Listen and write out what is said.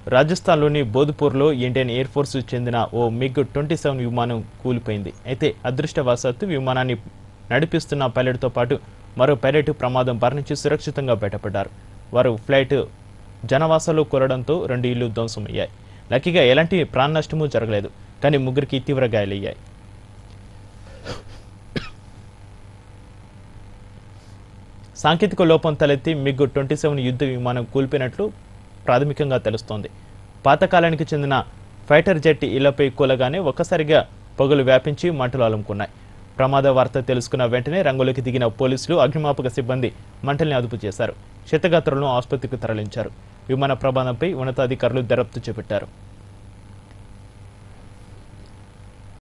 రాజస్థాన్లోని బోధ్పూర్లో Indian air force చెందిన ఓ MiG twenty seven విమానం కూలిపోయింది అయితే అదృష్టవశాత్తు విమానాన్ని నడిపిస్తున్న పైలట్తో పాటు మరో పైలట్ ప్రమాదం బారి నుంచి సురక్షితంగా బయటపడ్డారు వారు ఫ్లైట్ జనవాసాలు కూలడంతో రెండు ఇళ్లు ధ్వంసమయ్యాయి లక్కీగా ఎలాంటి ప్రాణ నష్టమూ జరగలేదు కానీ ముగ్గురికి తీవ్ర గాయాలయ్యాయి సాంకేతిక లోపం తలెత్తి మిగ్ ట్వంటీ సెవెన్ యుద్ధ విమానం కూల్పినట్లు ప్రాథమికంగా తెలుస్తోంది పాతకాలానికి చెందిన ఫైటర్ జెట్ ఇళ్లపై కూలగానే ఒక్కసారిగా పొగలు వ్యాపించి మంటలు అలుముకున్నాయి ప్రమాద వార్త తెలుసుకున్న వెంటనే రంగులోకి దిగిన పోలీసులు అగ్నిమాపక సిబ్బంది మంటల్ని అదుపు చేశారు క్షతగాత్రులను ఆసుపత్రికి తరలించారు విమాన ప్రమాదంపై ఉన్నతాధికారులు దర్యాప్తు చేపట్టారు